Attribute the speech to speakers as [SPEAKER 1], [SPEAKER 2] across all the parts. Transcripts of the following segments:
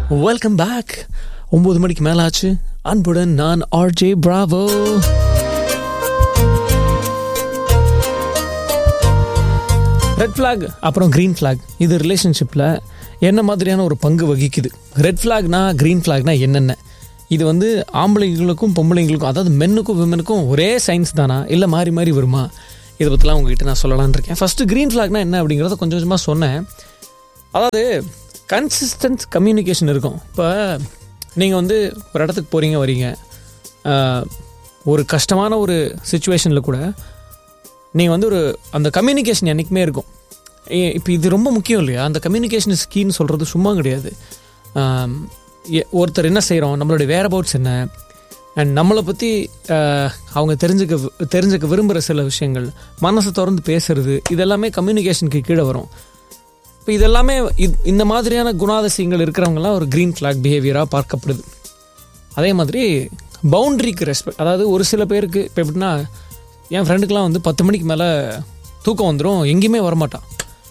[SPEAKER 1] welcome back ஒன்பது மணிக்கு மேல ஆச்சு அன்புடன் நான் ஆர்ஜே பிராவோ ரெட் ஃபிளாக் அப்புறம் க்ரீன் ஃபிளாக் இது ரிலேஷன்ஷிப்பில் என்ன மாதிரியான ஒரு பங்கு வகிக்குது ரெட் ஃபிளாக்னா க்ரீன் ஃபிளாக்னா என்னென்ன இது வந்து ஆம்பளைங்களுக்கும் பொம்பளைங்களுக்கும் அதாவது மென்னுக்கும் விமனுக்கும் ஒரே சயின்ஸ் தானா இல்லை மாறி மாறி வருமா இதை பற்றிலாம் உங்ககிட்ட நான் சொல்லலான்னு இருக்கேன் ஃபஸ்ட்டு க்ரீன் ஃபிளாக்னா என்ன அப்படிங்கிறத கொஞ்சம் கொஞ்சமாக சொன்னேன் அதாவது கன்சிஸ்டன்ட் கம்யூனிகேஷன் இருக்கும் இப்போ நீங்கள் வந்து ஒரு இடத்துக்கு போகிறீங்க வரீங்க ஆஹ், ஒரு கஷ்டமான ஒரு சுச்சுவேஷனில் கூட நீங்கள் வந்து ஒரு அந்த கம்யூனிகேஷன் என்றைக்குமே இருக்கும் இப்போ இது ரொம்ப முக்கியம் இல்லையா அந்த கம்யூனிகேஷன் இஸ் கீன்னு சொல்கிறது சும்மா கிடையாது ஆம், எ- ஒருத்தர் என்ன செய்கிறோம் நம்மளுடைய வேர் அபவுட்ஸ் என்ன அண்ட் நம்மளை பற்றி அவங்க தெரிஞ்சுக்க வி- தெரிஞ்சுக்க விரும்புகிற சில விஷயங்கள் மனசை திறந்து பேசுறது இதெல்லாமே கம்யூனிகேஷனுக்கு கீழே வரும் இப்போ இதெல்லாமே இத்- இந்த மாதிரியான குணாதிசயங்கள் இருக்கிறவங்கலாம் ஒரு க்ரீன் ஃப்ளாக் பிஹேவியராக பார்க்கப்படுது அதே மாதிரி பவுண்ட்ரிக்கு ரெஸ்பெக்ட் அதாவது ஒரு சில பேருக்கு இப்போ எப்படின்னா என் ஃப்ரெண்டுக்கெலாம் வந்து பத்து மணிக்கு மேலே தூக்கம் வந்துடும் எங்கேயுமே வரமாட்டான்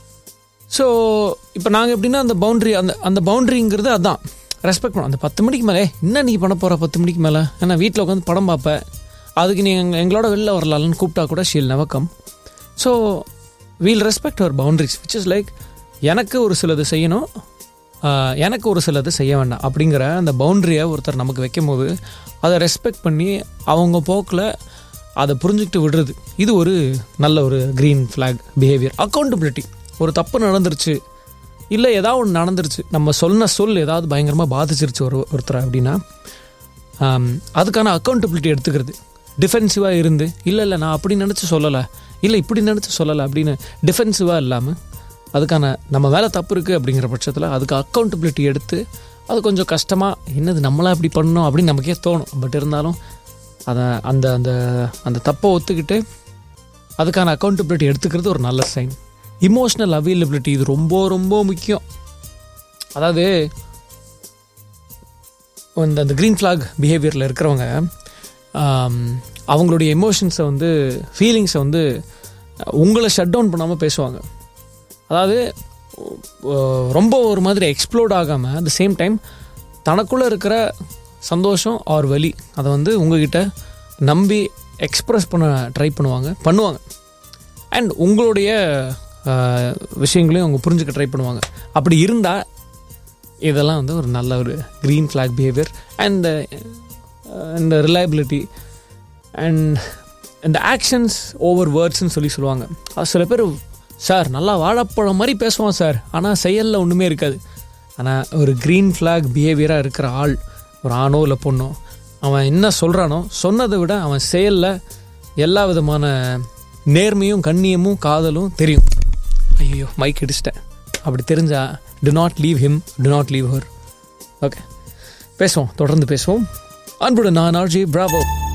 [SPEAKER 1] ஸோ இப்போ நாங்கள் எப்படின்னா அந்த பவுண்ட்ரி அந்த அந்த பவுண்ட்ரிங்கிறது அதான் ரெஸ்பெக்ட் பண்ணும் அந்த பத்து மணிக்கு மேலே என்ன நீ பண்ண போகிற பத்து மணிக்கு மேலே ஏன்னா வீட்டில் உட்காந்து படம் பார்ப்பேன் அதுக்கு நீ எங்க- எங்களோட வெளில வரலாம்னு கூப்பிட்டா கூட ஷீல் நவக்கம் so we'll respect our boundaries which is like எனக்கு ஒரு சிலது செய்யணும் ஆஹ், எனக்கு ஒரு சிலது செய்ய வேண்டாம் அப்படிங்கிற அந்த பவுண்ட்ரியை ஒருத்தர் நமக்கு வைக்கும் போது அதை ரெஸ்பெக்ட் பண்ணி அவங்க போக்கில் அதை புரிஞ்சுக்கிட்டு விடுறது இது ஒரு நல்ல ஒரு க்ரீன் ஃப்ளாக் பிஹேவியர் அக்கௌண்டபிலிட்டி ஒரு தப்பு நடந்துருச்சு இல்லை ஏதாவது ஒன்று நடந்துருச்சு நம்ம சொன்ன சொல் ஏதாவது பயங்கரமாக பாதிச்சிருச்சு ஒரு ஒருத்தர் அப்படின்னா ஆம், அதுக்கான அக்கௌண்டபிலிட்டி எடுத்துக்கிறது டிஃபென்சிவாக இருந்து இல்லை இல்லை நான் அப்படி நினச்சி சொல்லலை இல்லை இப்படி நினச்சி சொல்லலை அப்படின்னு டிஃபென்சிவாக இல்லாமல் அதுக்கான நம்ம மேலே தப்பு இருக்குது அப்படிங்கிற பட்சத்தில் அதுக்கு அக்கௌண்டபிலிட்டி எடுத்து அது கொஞ்சம் கஷ்டமாக என்னது நம்மளா இப்படி பண்ணணும் அப்படின்னு நமக்கே தோணும் பட் இருந்தாலும் அதை அந்த அந்த அந்த தப்பை ஒத்துக்கிட்டு அதுக்கான அக்கௌண்டபிலிட்டி எடுத்துக்கிறது ஒரு நல்ல சைன் இமோஷனல் அவைலபிலிட்டி இது ரொம்ப ரொம்ப முக்கியம் அதாவது இந்த அந்த க்ரீன் ஃப்ளாக் பிஹேவியரில் இருக்கிறவங்க ஆம், அவங்களுடைய எமோஷன்ஸை வந்து ஃபீலிங்ஸை வந்து உங்களை ஷட் டவுன் பண்ணாமல் பேசுவாங்க அதாவது அஹ், ரொம்ப ஒரு மாதிரி எக்ஸ்ப்ளோர்ட் ஆகாமல் அட் த சேம் டைம் தனக்குள்ளே இருக்கிற சந்தோஷம் ஆர் வலி அதை வந்து உங்ககிட்ட நம்பி எக்ஸ்ப்ரெஸ் பண்ண ட்ரை பண்ணுவாங்க பண்ணுவாங்க அண்ட் உங்களுடைய அஹ், விஷயங்களையும் அவங்க புரிஞ்சுக்க ட்ரை பண்ணுவாங்க அப்படி இருந்தால் இதெல்லாம் வந்து ஒரு நல்ல ஒரு க்ரீன் ஃப்ளாக் பிஹேவியர் அண்ட் இந்த ரிலையபிலிட்டி அண்ட் இந்த ஆக்ஷன்ஸ் ஓவர் வேர்ட்ஸ்னு சொல்லி சொல்லுவாங்க அது சில பேர் சார் நல்லா வாழைப்பழம் மாதிரி பேசுவான் சார் ஆனால் செயலில் ஒன்றுமே இருக்காது ஆனால் ஒரு க்ரீன் ஃப்ளாக் பிஹேவியராக இருக்கிற ஆள் ஒரு ஆணோ இல்லை பொண்ணோ அவன் என்ன சொல்கிறானோ சொன்னதை விட அவன் செயலில் எல்லா விதமான நேர்மையும் கண்ணியமும் காதலும் தெரியும் ஐயோ மைக் இடிச்சிட்டேன் அப்படி தெரிஞ்சா do not leave him do not leave her okay பேசுவோம் தொடர்ந்து பேசுவோம் அன்புடன் நான் ஆர்ஜி பிராவோ